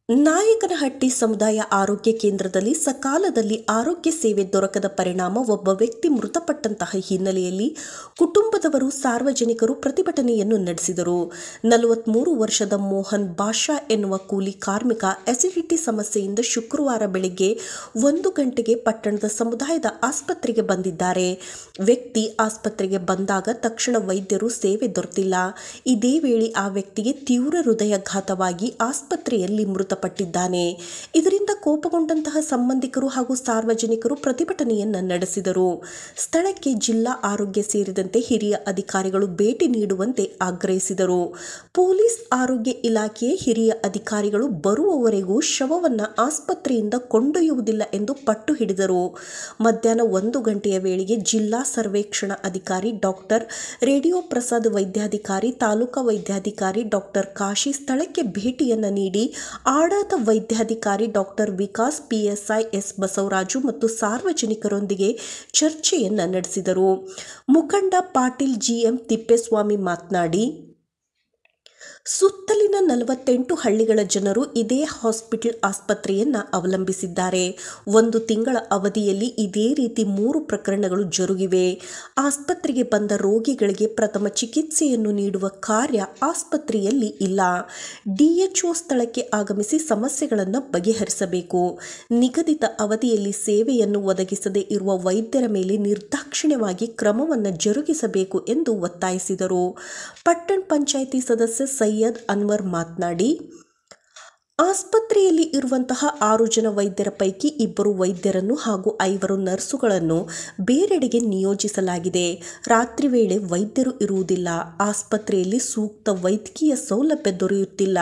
ನಾಯಕನಹಟ್ಟಿ ಸಮುದಾಯ ಆರೋಗ್ಯ ಕೇಂದ್ರದಲ್ಲಿ ಸಕಾಲದಲ್ಲಿ ಆರೋಗ್ಯ ಸೇವೆ ದೊರಕದ ಪರಿಣಾಮ ಒಬ್ಬ ವ್ಯಕ್ತಿ ಮೃತಪಟ್ಟಂತಹ ಹಿನ್ನೆಲೆಯಲ್ಲಿ ಕುಟುಂಬದವರು ಸಾರ್ವಜನಿಕರು ಪ್ರತಿಭಟನೆಯನ್ನು ನಡೆಸಿದರು ನಲವತ್ಮೂರು ವರ್ಷದ ಮೋಹನ್ ಬಾಷಾ ಎನ್ನುವ ಕೂಲಿ ಕಾರ್ಮಿಕ ಅಸಿಡಿಟಿ ಸಮಸ್ಯೆಯಿಂದ ಶುಕ್ರವಾರ ಬೆಳಗ್ಗೆ ಒಂದು ಗಂಟೆಗೆ ಪಟ್ಟಣದ ಸಮುದಾಯದ ಆಸ್ಪತ್ರೆಗೆ ಬಂದಿದ್ದಾರೆ ವ್ಯಕ್ತಿ ಆಸ್ಪತ್ರೆಗೆ ಬಂದಾಗ ತಕ್ಷಣ ವೈದ್ಯರು ಸೇವೆ ದೊರೆತಿಲ್ಲ ಇದೇ ವೇಳೆ ಆ ವ್ಯಕ್ತಿಗೆ ತೀವ್ರ ಹೃದಯಾಘಾತವಾಗಿ ಆಸ್ಪತ್ರೆಯಲ್ಲಿ ಮೃತಪಟ್ಟಿದ್ದಾನೆ ಇದರಿಂದ ಕೋಪಗೊಂಡಂತಹ ಸಂಬಂಧಿಕರು ಹಾಗೂ ಸಾರ್ವಜನಿಕರು ಪ್ರತಿಭಟನೆಯನ್ನ ನಡೆಸಿದರು ಸ್ಥಳಕ್ಕೆ ಜಿಲ್ಲಾ ಆರೋಗ್ಯ ಸೇರಿದಂತೆ ಹಿರಿಯ ಅಧಿಕಾರಿಗಳು ಭೇಟಿ ನೀಡುವಂತೆ ಆಗ್ರಹಿಸಿದರು ಪೊಲೀಸ್ ಆರೋಗ್ಯ ಇಲಾಖೆಯ ಹಿರಿಯ ಅಧಿಕಾರಿಗಳು ಬರುವವರೆಗೂ ಶವವನ್ನ ಆಸ್ಪತ್ರೆಯಿಂದ ಕೊಂಡೊಯ್ಯುವುದಿಲ್ಲ ಎಂದು ಪಟ್ಟು ಹಿಡಿದರು ಮಧ್ಯಾಹ್ನ ಒಂದು ಗಂಟೆಯ ವೇಳೆಗೆ ಜಿಲ್ಲಾ ಸರ್ವೇಕ್ಷಣಾ ಅಧಿಕಾರಿ ಡಾಕ್ಟರ್ ರೇಡಿಯೋ ಪ್ರಸಾದ್ ವೈದ್ಯಾಧಿಕಾರಿ ತಾಲೂಕಾ ವೈದ್ಯಾಧಿಕಾರಿ ಡಾಕ್ಟರ್ ಕಾಶಿ ಸ್ಥಳಕ್ಕೆ ಭೇಟಿಯನ್ನ ನೀಡಿ ಆಡಳಿತ ವೈದ್ಯಾಧಿಕಾರಿ doctor Vikas PSI S Basavaraju ಮತ್ತು ಸಾರ್ವಜನಿಕರೊಂದಿಗೆ ಚರ್ಚೆಯನ್ನ ನಡೆಸಿದರು ಮುಖಂಡ ಪಾಟೀಲ್ ಜಿಎಂ ತಿಪ್ಪೇಸ್ವಾಮಿ ಮಾತನಾಡಿ ಸುತ್ತಲಿನ ನಲವತ್ತೆಂಟು ಹಳ್ಳಿಗಳ ಜನರು ಇದೇ ಹಾಸ್ಪಿಟಲ್ ಆಸ್ಪತ್ರೆಯನ್ನ ಅವಲಂಬಿಸಿದ್ದಾರೆ ಒಂದು ತಿಂಗಳ ಅವಧಿಯಲ್ಲಿ ಇದೇ ರೀತಿ ಮೂರು ಪ್ರಕರಣಗಳು ಜರುಗಿವೆ ಆಸ್ಪತ್ರೆಗೆ ಬಂದ ರೋಗಿಗಳಿಗೆ ಪ್ರಥಮ ಚಿಕಿತ್ಸೆಯನ್ನು ನೀಡುವ ಕಾರ್ಯ ಆಸ್ಪತ್ರೆಯಲ್ಲಿ ಇಲ್ಲ ಡಿಎಚ್ಒ ಸ್ಥಳಕ್ಕೆ ಆಗಮಿಸಿ ಸಮಸ್ಯೆಗಳನ್ನು ಬಗೆಹರಿಸಬೇಕು ನಿಗದಿತ ಅವಧಿಯಲ್ಲಿ ಸೇವೆಯನ್ನು ಒದಗಿಸದೇ ಇರುವ ವೈದ್ಯರ ಮೇಲೆ ನಿರ್ದಾಕ್ಷಿಣ್ಯವಾಗಿ ಕ್ರಮವನ್ನು ಜರುಗಿಸಬೇಕು ಎಂದು ಒತ್ತಾಯಿಸಿದರು ಪಟ್ಟಣ ಪಂಚಾಯಿತಿ ಸದಸ್ಯ ಸೈಯದ್ ಅನ್ವರ್ ಮಾತನಾಡಿ ಆಸ್ಪತ್ರೆಯಲ್ಲಿ ಇರುವಂತಹ ಆರು ಜನ ವೈದ್ಯರ ಪೈಕಿ ಇಬ್ಬರು ವೈದ್ಯರನ್ನು ಹಾಗೂ ಐವರು ನರ್ಸುಗಳನ್ನು ಬೇರೆಡೆಗೆ ನಿಯೋಜಿಸಲಾಗಿದೆ ರಾತ್ರಿ ವೇಳೆ ವೈದ್ಯರು ಇರುವುದಿಲ್ಲ ಆಸ್ಪತ್ರೆಯಲ್ಲಿ ಸೂಕ್ತ ವೈದ್ಯಕೀಯ ಸೌಲಭ್ಯ ದೊರೆಯುತ್ತಿಲ್ಲ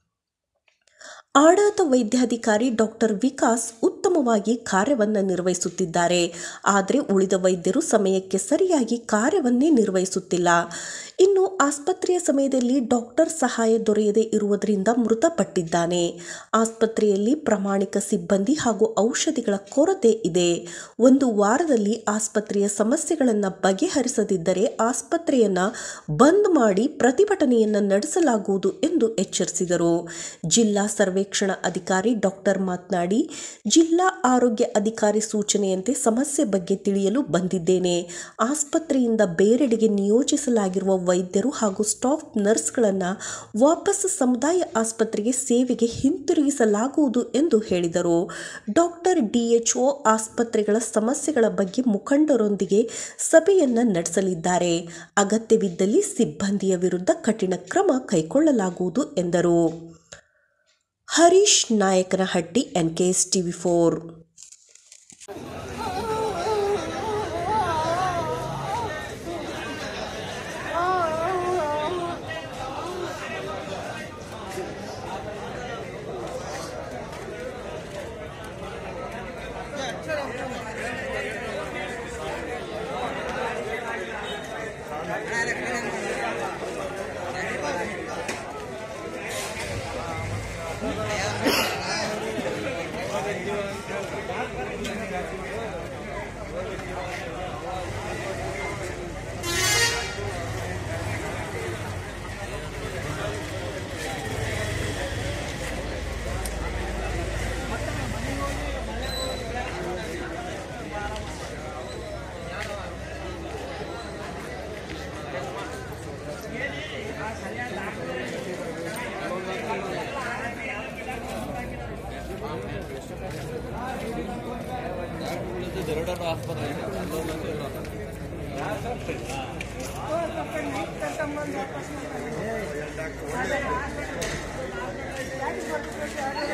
ಆಡಳಿತ ವೈದ್ಯಾಧಿಕಾರಿ ಡಾಕ್ಟರ್ ವಿಕಾಸ್ ಉತ್ತಮವಾಗಿ ಕಾರ್ಯವನ್ನು ನಿರ್ವಹಿಸುತ್ತಿದ್ದಾರೆ ಆದರೆ ಉಳಿದ ವೈದ್ಯರು ಸಮಯಕ್ಕೆ ಸರಿಯಾಗಿ ಕಾರ್ಯವನ್ನೇ ನಿರ್ವಹಿಸುತ್ತಿಲ್ಲ ಇನ್ನು ಆಸ್ಪತ್ರೆಯ ಸಮಯದಲ್ಲಿ ಡಾಕ್ಟರ್ ಸಹಾಯ ದೊರೆಯದೇ ಇರುವುದರಿಂದ ಮೃತಪಟ್ಟಿದ್ದಾನೆ ಆಸ್ಪತ್ರೆಯಲ್ಲಿ ಪ್ರಾಮಾಣಿಕ ಸಿಬ್ಬಂದಿ ಹಾಗೂ ಔಷಧಿಗಳ ಕೊರತೆ ಇದೆ ಒಂದು ವಾರದಲ್ಲಿ ಆಸ್ಪತ್ರೆಯ ಸಮಸ್ಯೆಗಳನ್ನು ಬಗೆಹರಿಸದಿದ್ದರೆ ಆಸ್ಪತ್ರೆಯನ್ನ ಬಂದ್ ಮಾಡಿ ಪ್ರತಿಭಟನೆಯನ್ನು ನಡೆಸಲಾಗುವುದು ಎಂದು ಎಚ್ಚರಿಸಿದರು ಜಿಲ್ಲಾ ಸರ್ವೇಕ್ಷಣಾ ಅಧಿಕಾರಿ ಡಾಕ್ಟರ್ ಮಾತನಾಡಿ ಜಿಲ್ಲಾ ಆರೋಗ್ಯ ಅಧಿಕಾರಿ ಸೂಚನೆಯಂತೆ ಸಮಸ್ಯೆ ಬಗ್ಗೆ ತಿಳಿಯಲು ಬಂದಿದ್ದೇನೆ ಆಸ್ಪತ್ರೆಯಿಂದ ಬೇರೆಡೆಗೆ ನಿಯೋಜಿಸಲಾಗಿರುವ ವೈದ್ಯರು ಹಾಗೂ ಸ್ಟಾಫ್ ನರ್ಸ್ಗಳನ್ನು ವಾಪಸ್ ಸಮುದಾಯ ಆಸ್ಪತ್ರೆಗೆ ಸೇವೆಗೆ ಹಿಂತಿರುಗಿಸಲಾಗುವುದು ಎಂದು ಹೇಳಿದರು ಡಾಕ್ಟರ್ ಡಿಎಚ್ಒ ಆಸ್ಪತ್ರೆಗಳ ಸಮಸ್ಯೆಗಳ ಬಗ್ಗೆ ಮುಖಂಡರೊಂದಿಗೆ ಸಭೆಯನ್ನು ನಡೆಸಲಿದ್ದಾರೆ ಅಗತ್ಯವಿದ್ದಲ್ಲಿ ಸಿಬ್ಬಂದಿಯ ವಿರುದ್ಧ ಕಠಿಣ ಕ್ರಮ ಕೈಗೊಳ್ಳಲಾಗುವುದು ಎಂದರು Harish Nayakanahatti NKS TV four ಎರಡು ಆಸ್ಪತ್ರೆ ಸಂಬಂಧ